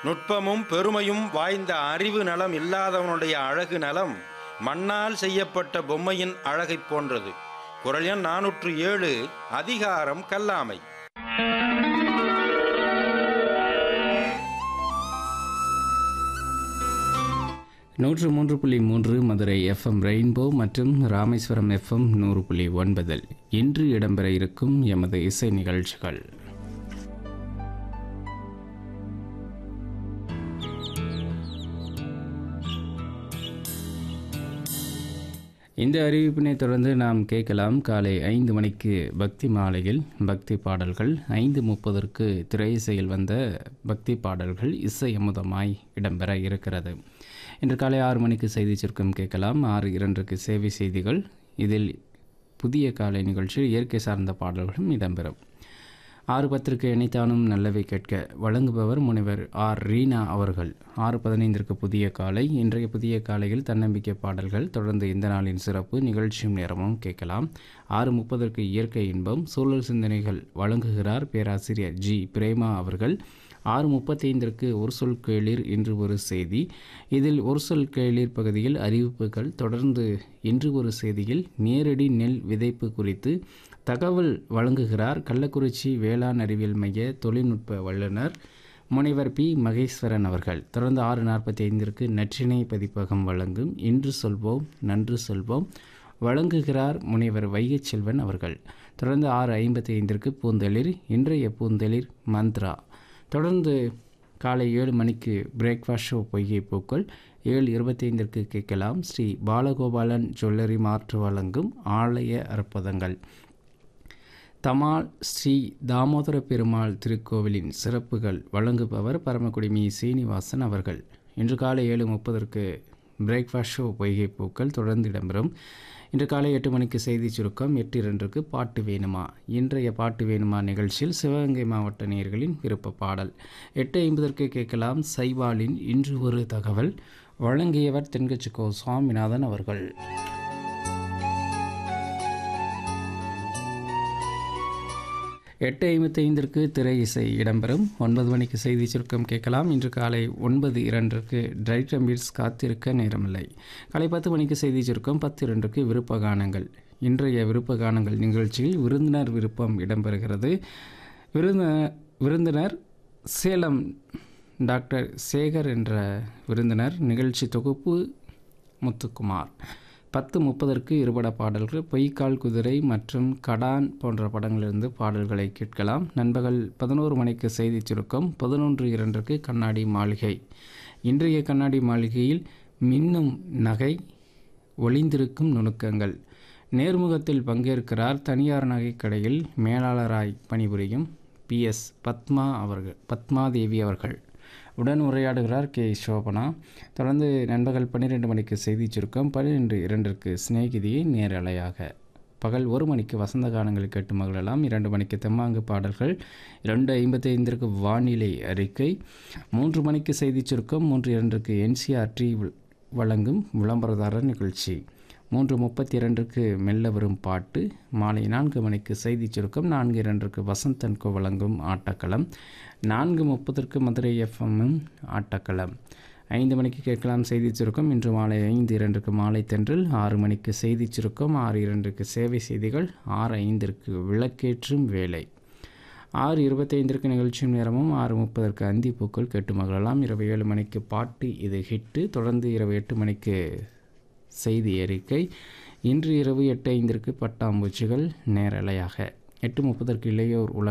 நுட்பமும் பெருமையும் வாய்ந்த அறிவு நலம் இல்லாதவனுடைய அழகு நலம் மண்ணால் செய்யப்பட்ட பொம்மையின் அழகைப் போன்றது குரல் எண் நானூற்று ஏழு அதிகாரம் கல்லாமை நூற்று மூன்று புள்ளி மூன்று மதுரை எஃப்எம் ரெயின்போ மற்றும் ராமேஸ்வரம் எஃப்எம் நூறு புள்ளி ஒன்பதில் இன்று இடம்பெற இருக்கும் எமது இசை நிகழ்ச்சிகள் இந்த அறிவிப்பினை தொடர்ந்து நாம் கேட்கலாம் காலை ஐந்து மணிக்கு பக்தி மாலையில் பக்தி பாடல்கள் ஐந்து முப்பதற்கு திரையிசையில் வந்த பக்தி பாடல்கள் இசை அமுதமாய் இடம்பெற இருக்கிறது இன்று காலை ஆறு மணிக்கு செய்தி சுருக்கம் கேட்கலாம் ஆறு இரண்டுக்கு சேவை செய்திகள் இதில் புதிய காலை நிகழ்ச்சியில் இயற்கை சார்ந்த பாடல்களும் இடம்பெறும் ஆறு பத்திற்கு இணைத்தானும் நல்லவை கேட்க வழங்குபவர் முனைவர் ஆர் ரீனா அவர்கள் ஆறு பதினைந்திற்கு புதிய காலை இன்றைய புதிய காலையில் தன்னம்பிக்கை பாடல்கள் தொடர்ந்து இந்த நாளின் சிறப்பு நிகழ்ச்சியும் நேரமும் கேட்கலாம் ஆறு முப்பதற்கு இயற்கை இன்பம் சூழல் சிந்தனைகள் வழங்குகிறார் பேராசிரியர் ஜி பிரேமா அவர்கள் ஆறு முப்பத்தைந்திற்கு ஒரு சொல் கேளிர் இன்று ஒரு செய்தி இதில் ஒரு சொல் கேளிர் பகுதியில் அறிவிப்புகள் தொடர்ந்து இன்று ஒரு செய்தியில் நேரடி நெல் விதைப்பு குறித்து தகவல் வழங்குகிறார் கள்ளக்குறிச்சி வேளாண் அறிவியல் மைய தொழில்நுட்ப வல்லுநர் முனைவர் பி மகேஸ்வரன் அவர்கள் தொடர்ந்து ஆறு நாற்பத்தி ஐந்திற்கு நற்றினை பதிப்பகம் வழங்கும் இன்று சொல்வோம் நன்று சொல்வோம் வழங்குகிறார் முனைவர் வைகைச் செல்வன் அவர்கள் தொடர்ந்து ஆறு ஐம்பத்தி ஐந்திற்கு பூந்தளிர் இன்றைய பூந்தளிர் மந்த்ரா தொடர்ந்து காலை ஏழு மணிக்கு பிரேக்ஃபாஸ்ட் ஷோ பொய்கை பூக்கள் ஏழு இருபத்தைந்திற்கு கேட்கலாம் ஸ்ரீ பாலகோபாலன் ஜுவல்லரி மாற்று வழங்கும் ஆலய அற்புதங்கள் தமால் ஸ்ரீ தாமோதர பெருமாள் திருக்கோவிலின் சிறப்புகள் வழங்குபவர் பரமக்குடிமி சீனிவாசன் அவர்கள் இன்று காலை ஏழு முப்பதற்கு பிரேக்ஃபாஸ்ட் ஷோ பொய்கை பூக்கள் தொடர்ந்து இடம்பெறும் இன்று காலை எட்டு மணிக்கு செய்தி சுருக்கம் எட்டு இரண்டுக்கு பாட்டு வேணுமா இன்றைய பாட்டு வேணுமா நிகழ்ச்சியில் சிவகங்கை மாவட்ட நேயர்களின் விருப்ப பாடல் எட்டு ஐம்பதற்கு கேட்கலாம் சைவாலின் இன்று ஒரு தகவல் வழங்கியவர் தென்கட்சிக்கோ சுவாமிநாதன் அவர்கள் எட்டு ஐம்பத்தி ஐந்திற்கு திரை இசை இடம்பெறும் ஒன்பது மணிக்கு செய்தி சுருக்கம் கேட்கலாம் இன்று காலை ஒன்பது இரண்டுக்கு ட்ரைட் பீட்ஸ் காத்திருக்க நேரமில்லை காலை பத்து மணிக்கு செய்தி சுருக்கம் பத்து இரண்டுக்கு விருப்ப கானங்கள் இன்றைய விருப்ப கானங்கள் நிகழ்ச்சியில் விருந்தினர் விருப்பம் இடம்பெறுகிறது விருந்த விருந்தினர் சேலம் டாக்டர் சேகர் என்ற விருந்தினர் நிகழ்ச்சி தொகுப்பு முத்துக்குமார் பத்து முப்பதற்கு இருபட பாடல்கள் பொய்க்கால் குதிரை மற்றும் கடான் போன்ற படங்களிலிருந்து பாடல்களை கேட்கலாம் நண்பகல் பதினோரு மணிக்கு செய்தி சுருக்கம் பதினொன்று இரண்டுக்கு கண்ணாடி மாளிகை இன்றைய கண்ணாடி மாளிகையில் மின்னும் நகை ஒளிந்திருக்கும் நுணுக்கங்கள் நேர்முகத்தில் பங்கேற்கிறார் தனியார் நகைக்கடையில் மேலாளராய் பணிபுரியும் பி எஸ் பத்மா அவர்கள் பத்மாதேவி அவர்கள் உடன் உரையாடுகிறார் கே சோபனா தொடர்ந்து நண்பகல் பன்னிரெண்டு மணிக்கு செய்தி சுருக்கம் பன்னிரெண்டு இரண்டிற்கு சிநேகிதியை நேரலையாக பகல் ஒரு மணிக்கு வசந்த காலங்கள் கேட்டு மகளெல்லாம் இரண்டு மணிக்கு தெம்மாங்கு பாடல்கள் இரண்டு ஐம்பத்தி ஐந்திற்கு வானிலை அறிக்கை மூன்று மணிக்கு செய்தி சுருக்கம் மூன்று இரண்டுக்கு என்சிஆர்டி வழங்கும் விளம்பரதாரர் நிகழ்ச்சி மூன்று முப்பத்தி இரண்டுக்கு மெல்ல வரும் பாட்டு மாலை நான்கு மணிக்கு செய்தி சுருக்கம் நான்கு இரண்டுக்கு வசந்தன்கோ வழங்கும் ஆட்டக்களம் நான்கு முப்பதற்கு மதுரை எஃப்எம்மும் ஆட்டக்களம் ஐந்து மணிக்கு கேட்கலாம் செய்தி சுருக்கம் இன்று மாலை ஐந்து இரண்டுக்கு மாலை தென்றல் ஆறு மணிக்கு செய்தி சுருக்கம் ஆறு இரண்டுக்கு சேவை செய்திகள் ஆறு ஐந்திற்கு விளக்கேற்றும் வேலை ஆறு இருபத்தைந்திற்கு நிகழ்ச்சியும் நேரமும் ஆறு முப்பதற்கு அந்தி பூக்கள் கேட்டு மகளெல்லாம் இரவு ஏழு மணிக்கு பாட்டு இது ஹிட்டு தொடர்ந்து இரவு எட்டு மணிக்கு செய்தி அறிக்கை இன்று இரவு எட்டு ஐந்திற்கு பட்டாம்பூச்சிகள் நேரலையாக எட்டு முப்பதற்கு இளையோர் உலக